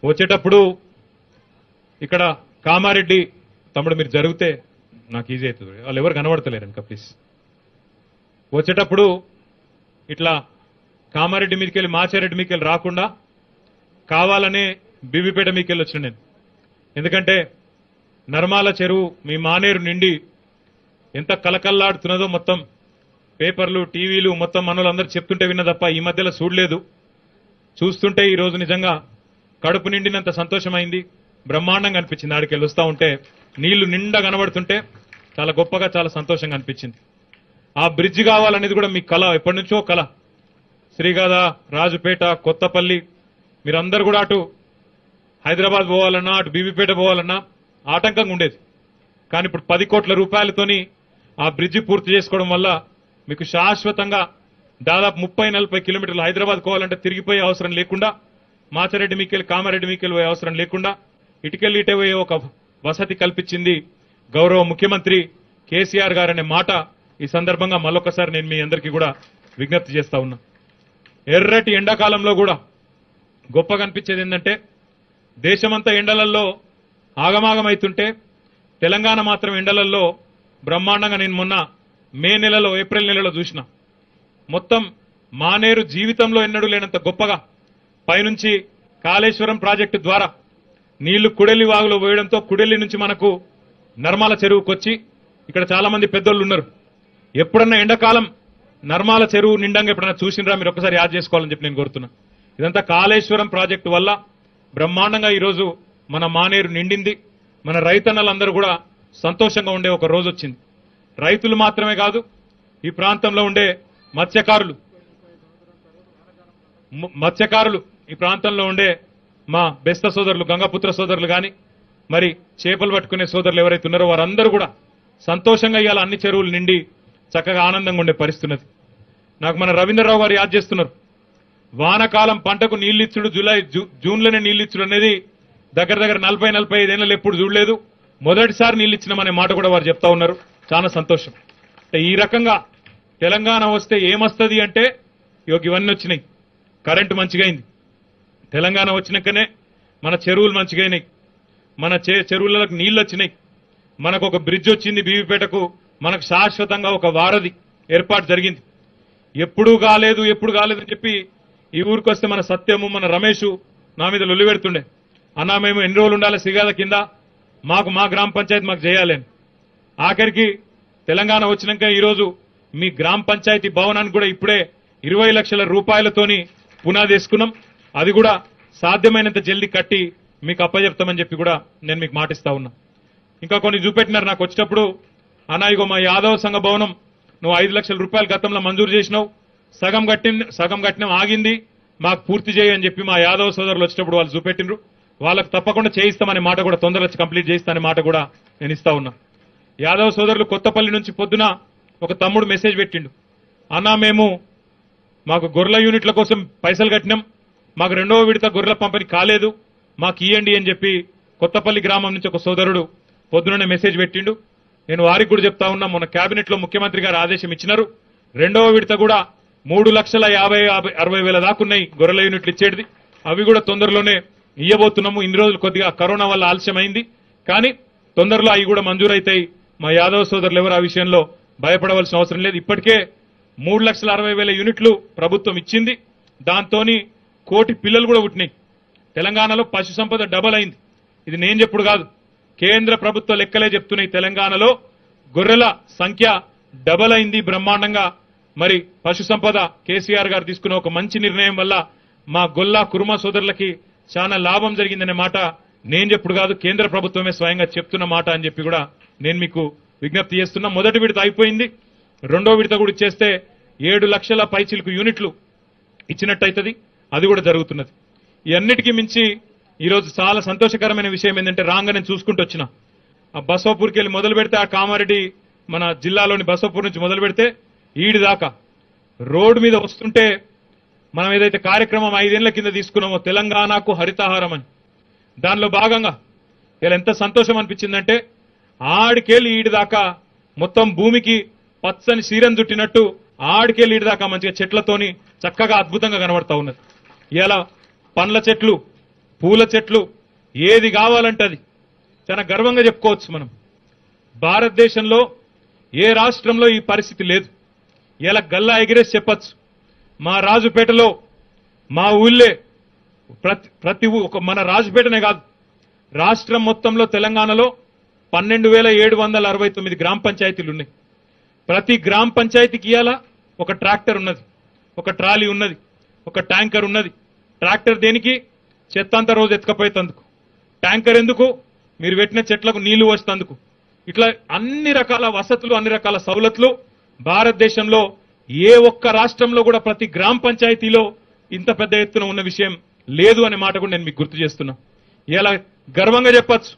వచ్చేటప్పుడు ఇక్కడ కామారెడ్డి తమ్ముడు మీరు జరిగితే నాకు ఈజీ అవుతుంది వాళ్ళు ఎవరు కనబడతలేరు ఇంకా ప్లీజ్ వచ్చేటప్పుడు ఇట్లా కామారెడ్డి మీదకి వెళ్ళి మాచారెడ్డి మీదకి వెళ్ళి రాకుండా కావాలనే బీబీపేట మీదకి వెళ్ళి వచ్చిన నేను ఎందుకంటే నర్మాల చెరువు మీ మానేరు నిండి ఎంత కలకల్లాడుతున్నదో మొత్తం పేపర్లు టీవీలు మొత్తం మనోళ్ళందరూ చెప్తుంటే విన్న తప్ప ఈ మధ్యలో చూడలేదు చూస్తుంటే ఈ రోజు నిజంగా కడుపు నిండినంత సంతోషమైంది బ్రహ్మాండంగా అనిపించింది ఆడికి వెళ్ళి వస్తా ఉంటే నీళ్లు నిండా కనబడుతుంటే చాలా గొప్పగా చాలా సంతోషంగా అనిపించింది ఆ బ్రిడ్జ్ కావాలనేది కూడా మీ కళ ఎప్పటి నుంచో కళ శ్రీగాధ రాజుపేట కొత్తపల్లి మీరందరూ కూడా అటు హైదరాబాద్ పోవాలన్నా అటు బీబీపేట పోవాలన్నా ఆటంకంగా ఉండేది కానీ ఇప్పుడు పది కోట్ల రూపాయలతోని ఆ బ్రిడ్జి పూర్తి చేసుకోవడం వల్ల మీకు శాశ్వతంగా దాదాపు ముప్పై నలభై కిలోమీటర్లు హైదరాబాద్ పోవాలంటే తిరిగిపోయే అవసరం లేకుండా మాచారెడ్డి మీకెళ్ళి కామారెడ్డి మీకెళ్ళి పోయే అవసరం లేకుండా ఇటుకెళ్ళి ఇటే పోయే ఒక వసతి కల్పించింది గౌరవ ముఖ్యమంత్రి కేసీఆర్ గారు అనే మాట ఈ సందర్భంగా మళ్ళొకసారి నేను మీ అందరికీ కూడా విజ్ఞప్తి చేస్తా ఉన్నా ఎర్రటి ఎండాకాలంలో కూడా గొప్పగా అనిపించేది ఏంటంటే దేశమంతా ఎండలల్లో ఆగమాగమైతుంటే తెలంగాణ మాత్రం ఎండలల్లో బ్రహ్మాండంగా నేను మొన్న మే నెలలో ఏప్రిల్ నెలలో చూసిన మొత్తం మానేరు జీవితంలో ఎన్నడూ లేనంత గొప్పగా పైనుంచి కాళేశ్వరం ప్రాజెక్టు ద్వారా నీళ్లు కుడెల్లి వాగులో పోయడంతో కుడెల్లి నుంచి మనకు నర్మాల చెరువుకొచ్చి ఇక్కడ చాలా మంది పెద్దోళ్ళు ఉన్నారు ఎప్పుడన్నా ఎండాకాలం నర్మాల చెరువు నిండంగా ఎప్పుడన్నా చూసినరా మీరు ఒకసారి యాద్ చేసుకోవాలని చెప్పి నేను కోరుతున్నా ఇదంతా కాళేశ్వరం ప్రాజెక్టు వల్ల బ్రహ్మాండంగా ఈరోజు మన మానేరు నిండింది మన రైతన్నలందరూ కూడా సంతోషంగా ఉండే ఒక రోజు వచ్చింది రైతులు మాత్రమే కాదు ఈ ప్రాంతంలో ఉండే మత్స్యకారులు మ- మత్స్యకారులు ఈ ప్రాంతంలో ఉండే మా బెస్త సోదరులు గంగపుత్ర సోదరులు గాని మరి చేపలు పట్టుకునే సోదరులు ఎవరైతే ఉన్నారో వారందరూ కూడా సంతోషంగా ఇవాళ అన్ని చెరువులు నిండి చక్కగా ఆనందంగా ఉండే పరిస్థితి ఉన్నది నాకు మన రవీంద్రరావు గారు యాద్ చేస్తున్నారు వానకాలం పంటకు నీళ్ళిచ్చుడు జూలై జూ- జూన్లోనే నీళ్ళిచ్చుడు అనేది దగ్గర దగ్గర నలభై నలభై ఐదేళ్ళు ఎప్పుడు చూడలేదు మొదటిసారి నీళ్ళిచ్చినామనే మాట కూడా వారు చెప్తా ఉన్నారు చాలా సంతోషం అంటే ఈ రకంగా తెలంగాణ వస్తే ఏమొస్తుంది అంటే ఇగో ఇవన్నీ వచ్చినాయి కరెంటు మంచిగా అయింది తెలంగాణ వచ్చినాకనే మన చెరువులు మంచిగా అయినాయి మన చే- చెరువులకు నీళ్లు వచ్చినాయి మనకు ఒక బ్రిడ్జ్ వచ్చింది బీవీపేటకు మనకు శాశ్వతంగా ఒక వారధి ఏర్పాటు జరిగింది ఎప్పుడు కాలేదు ఎప్పుడు కాలేదు అని చెప్పి ఈ ఊరికి వస్తే మన సత్యము మన రమేష్ నా మీద లొల్లి పెడుతుండే అన్నా మేము ఎన్ని రోజులు ఉండాలి సిగాద కింద మాకు మా గ్రామ పంచాయతీ మాకు చేయాలి అని ఆఖరికి తెలంగాణ వచ్చినాక ఈరోజు మీ గ్రామ పంచాయతీ భవనానికి కూడా ఇప్పుడే ఇరవై లక్షల రూపాయలతోని పునాది వేసుకున్నాం అది కూడా సాధ్యమైనంత జల్దీ కట్టి మీకు అప్పచెప్తామని చెప్పి కూడా నేను మీకు మాటిస్తా ఉన్నా ఇంకా కొన్ని చూపెట్టినారు నాకు వచ్చేటప్పుడు అన్నా ఇగో మా యాదవ సంఘ భవనం నువ్వు ఐదు లక్షల రూపాయలు గతంలో మంజూరు చేసినావు సగం కట్టి సగం కట్టినాం ఆగింది మాకు పూర్తి చేయని చెప్పి మా యాదవ సోదరులు వచ్చేటప్పుడు వాళ్ళు చూపెట్టిండ్రు వాళ్ళకి తప్పకుండా చేయిస్తామనే మాట కూడా తొందరగా వచ్చి కంప్లీట్ చేయిస్తామనే మాట కూడా నేను ఇస్తా ఉన్నా యాదవ్ సోదరులు కొత్తపల్లి నుంచి పొద్దున ఒక తమ్ముడు మెసేజ్ పెట్టిండు అన్నా మేము మాకు గొర్రెల యూనిట్ల కోసం పైసలు కట్టినాం మాకు రెండవ విడత గొర్రెల పంపిణీ కాలేదు మాకు ఇయ్యండి అని చెప్పి కొత్తపల్లి గ్రామం నుంచి ఒక సోదరుడు పొద్దుననే మెసేజ్ పెట్టిండు నేను వారికి కూడా చెప్తా ఉన్నా మొన్న కేబినెట్ లో ముఖ్యమంత్రి గారు ఆదేశం ఇచ్చినారు రెండవ విడత కూడా మూడు లక్షల యాభై యాభై అరవై వేల దాకున్నాయి గొర్రెల యూనిట్లు ఇచ్చేది అవి కూడా తొందరలోనే ఇయ్యబోతున్నాము ఇన్ని రోజులు కొద్దిగా కరోనా వల్ల ఆలస్యమైంది కానీ తొందరలో అవి కూడా మంజూరైతాయి మా యాదవ్ సోదరులు ఎవరు ఆ విషయంలో భయపడవలసిన అవసరం లేదు ఇప్పటికే మూడు లక్షల అరవై వేల యూనిట్లు ప్రభుత్వం ఇచ్చింది దాంతోని కోటి పిల్లలు కూడా పుట్టినాయి తెలంగాణలో పశు సంపద డబల్ అయింది ఇది నేను చెప్పుడు కాదు కేంద్ర ప్రభుత్వ లెక్కలే చెప్తున్నాయి తెలంగాణలో గొర్రెల సంఖ్య డబల్ అయింది బ్రహ్మాండంగా మరి పశు సంపద కేసీఆర్ గారు తీసుకున్న ఒక మంచి నిర్ణయం వల్ల మా గొల్లా కురుమ సోదరులకి చాలా లాభం జరిగిందనే మాట నేను చెప్పుడు కాదు కేంద్ర ప్రభుత్వమే స్వయంగా చెప్తున్న మాట అని చెప్పి కూడా నేను మీకు విజ్ఞప్తి చేస్తున్నా మొదటి విడత అయిపోయింది రెండో విడత కూడా ఇచ్చేస్తే ఏడు లక్షల పైచిలకు యూనిట్లు ఇచ్చినట్టయితది అది కూడా జరుగుతున్నది ఈ అన్నిటికీ మించి ఈరోజు చాలా సంతోషకరమైన విషయం ఏంటంటే రాంగ నేను చూసుకుంటూ వచ్చిన ఆ బసవపూర్కి వెళ్ళి మొదలు పెడితే ఆ కామారెడ్డి మన జిల్లాలోని బసవపూర్ నుంచి మొదలు పెడితే ఈడి దాకా రోడ్డు మీద వస్తుంటే మనం ఏదైతే కార్యక్రమం ఐదేళ్ల కింద తీసుకున్నామో తెలంగాణకు హరితహారం అని దానిలో భాగంగా ఇలా ఎంత సంతోషం అనిపించిందంటే ఆడికెళ్ళి ఈడి దాకా మొత్తం భూమికి పచ్చని సీరం చుట్టినట్టు ఆడికెళ్ళి ఈడి దాకా మంచిగా చెట్లతోని చక్కగా అద్భుతంగా కనబడతా ఉన్నది ఇలా పండ్ల చెట్లు పూల చెట్లు ఏది కావాలంటే అది చాలా గర్వంగా చెప్పుకోవచ్చు మనం భారతదేశంలో ఏ రాష్ట్రంలో ఈ పరిస్థితి లేదు ఇలా గల్లా ఎగిరేసి చెప్పచ్చు మా రాజుపేటలో మా ఊళ్ళే ప్రతి ప్రతి ఊ- ఒక మన రాజుపేటనే కాదు రాష్ట్రం మొత్తంలో తెలంగాణలో పన్నెండు వేల ఏడు వందల అరవై తొమ్మిది గ్రామ పంచాయతీలు ఉన్నాయి ప్రతి గ్రామ పంచాయతీకి ఇవాళ ఒక ట్రాక్టర్ ఉన్నది ఒక ట్రాలీ ఉన్నది ఒక ట్యాంకర్ ఉన్నది ట్రాక్టర్ దేనికి చెత్త అంతా రోజు ఎత్తుకపోయేందుకు ట్యాంకర్ ఎందుకు మీరు పెట్టిన చెట్లకు నీళ్లు వచ్చేందుకు ఇట్లా అన్ని రకాల వసతులు అన్ని రకాల సౌలతులు భారతదేశంలో ఏ ఒక్క రాష్ట్రంలో కూడా ప్రతి గ్రామ పంచాయతీలో ఇంత పెద్ద ఎత్తున ఉన్న విషయం లేదు అనే మాట కూడా నేను మీకు గుర్తు చేస్తున్నా ఇలా గర్వంగా చెప్పచ్చు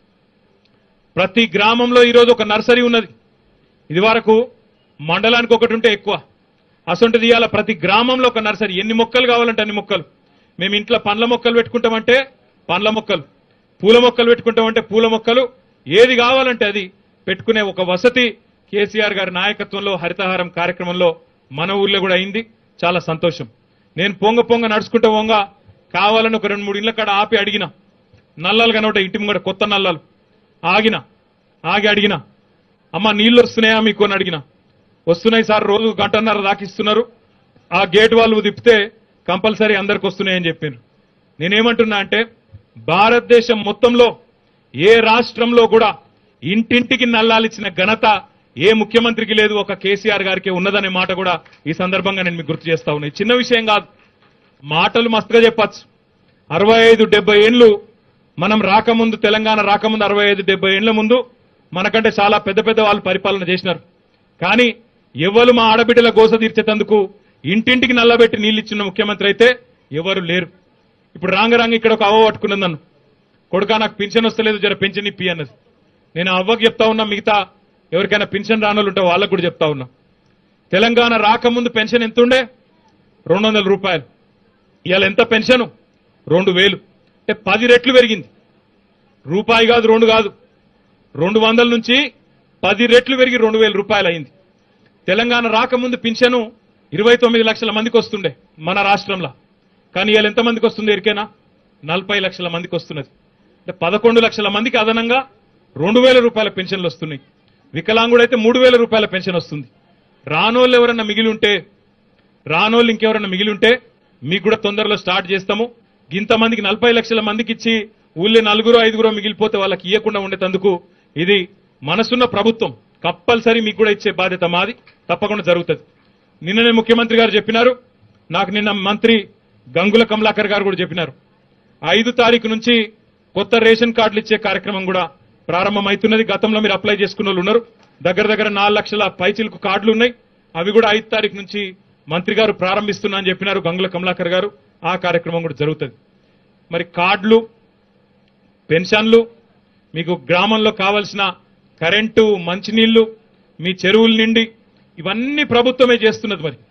ప్రతి గ్రామంలో ఈరోజు ఒక నర్సరీ ఉన్నది ఇది వరకు మండలానికి ఒకటి ఉంటే ఎక్కువ అసొంటిది ఇవాళ ప్రతి గ్రామంలో ఒక నర్సరీ ఎన్ని మొక్కలు కావాలంటే అన్ని మొక్కలు మేము ఇంట్లో పండ్ల మొక్కలు పెట్టుకుంటామంటే పండ్ల మొక్కలు పూల మొక్కలు పెట్టుకుంటామంటే పూల మొక్కలు ఏది కావాలంటే అది పెట్టుకునే ఒక వసతి కేసీఆర్ గారి నాయకత్వంలో హరితహారం కార్యక్రమంలో మన ఊర్లో కూడా అయింది చాలా సంతోషం నేను పొంగ పొంగ నడుచుకుంటూ పొంగ కావాలని ఒక రెండు మూడు ఇళ్ల కాడ ఆపి అడిగిన నల్లాలు కనబడ్డాయి ఇంటి ముంగట కొత్త నల్లాలు ఆగిన ఆగి అడిగిన అమ్మ నీళ్లు వస్తున్నాయా మీకు అని అడిగిన వస్తున్నాయి సార్ రోజు గంటన్నర దాకిస్తున్నారు ఆ గేట్ వాళ్ళు తిప్పితే కంపల్సరీ అందరికి వస్తున్నాయని చెప్పారు నేనేమంటున్నా అంటే భారతదేశం మొత్తంలో ఏ రాష్ట్రంలో కూడా ఇంటింటికి నల్లాలిచ్చిన ఘనత ఏ ముఖ్యమంత్రికి లేదు ఒక కేసీఆర్ గారికి ఉన్నదనే మాట కూడా ఈ సందర్భంగా నేను మీకు గుర్తు చేస్తా ఉన్నా ఇది చిన్న విషయం కాదు మాటలు మస్తుగా చెప్పచ్చు అరవై ఐదు డెబ్బై ఏండ్లు మనం రాకముందు తెలంగాణ రాకముందు అరవై ఐదు డెబ్బై ఏండ్ల ముందు మనకంటే చాలా పెద్ద పెద్ద వాళ్ళు పరిపాలన చేసినారు కానీ ఎవరు మా ఆడబిడ్డల గోస తీర్చేటందుకు ఇంటింటికి నల్లబెట్టి నీళ్ళు ఇచ్చిన ముఖ్యమంత్రి అయితే ఎవరు లేరు ఇప్పుడు రాంగ రాంగ ఇక్కడ ఒక అవ్వ పట్టుకున్నది నన్ను కొడుకా నాకు పింఛన్ వస్తలేదు జర పింఛన్ ఇప్పి అన్నది నేను ఆ అవ్వకి చెప్తా ఉన్నా మిగతా ఎవరికైనా పింఛన్ రానోళ్ళు ఉంటే వాళ్ళకు కూడా చెప్తా ఉన్నా తెలంగాణ రాకముందు పెన్షన్ ఎంత ఉండే రెండు వందల రూపాయలు ఇవాళ ఎంత పెన్షన్ రెండు వేలు అంటే పది రెట్లు పెరిగింది రూపాయి కాదు రెండు కాదు రెండు వందల నుంచి పది రెట్లు పెరిగి రెండు వేల రూపాయలు అయింది తెలంగాణ రాకముందు పింఛను ఇరవై తొమ్మిది లక్షల మందికి వస్తుండే మన రాష్ట్రంలో కానీ ఇవాళ ఎంతమందికి వస్తుంది ఎరికేనా నలభై లక్షల మందికి వస్తున్నది అంటే పదకొండు లక్షల మందికి అదనంగా రెండు వేల రూపాయల పెన్షన్లు వస్తున్నాయి వికలాంగుడైతే మూడు వేల రూపాయల పెన్షన్ వస్తుంది రానోళ్ళు ఎవరన్నా మిగిలి ఉంటే రానోళ్ళు ఇంకెవరన్నా మిగిలి ఉంటే మీకు కూడా తొందరలో స్టార్ట్ చేస్తాము ఇంతమందికి నలభై లక్షల మందికి ఇచ్చి ఊళ్ళో నలుగురు ఐదుగురు మిగిలిపోతే వాళ్ళకి ఇవ్వకుండా ఉండేటందుకు ఇది మనసున్న ప్రభుత్వం కంపల్సరీ మీకు కూడా ఇచ్చే బాధ్యత మాది తప్పకుండా జరుగుతుంది నిన్ననే ముఖ్యమంత్రి గారు చెప్పినారు నాకు నిన్న మంత్రి గంగుల కమలాకర్ గారు కూడా చెప్పినారు ఐదు తారీఖు నుంచి కొత్త రేషన్ కార్డులు ఇచ్చే కార్యక్రమం కూడా ప్రారంభమవుతున్నది గతంలో మీరు అప్లై చేసుకున్న వాళ్ళు ఉన్నారు దగ్గర దగ్గర నాలుగు లక్షల పైచిలకు కార్డులు ఉన్నాయి అవి కూడా ఐదు తారీఖు నుంచి మంత్రి గారు ప్రారంభిస్తున్నా అని చెప్పినారు గంగుల కమలాకర్ గారు ఆ కార్యక్రమం కూడా జరుగుతుంది మరి కార్డులు పెన్షన్లు మీకు గ్రామంలో కావలసిన కరెంటు మంచినీళ్లు మీ చెరువుల నిండి ఇవన్నీ ప్రభుత్వమే చేస్తున్నది మరి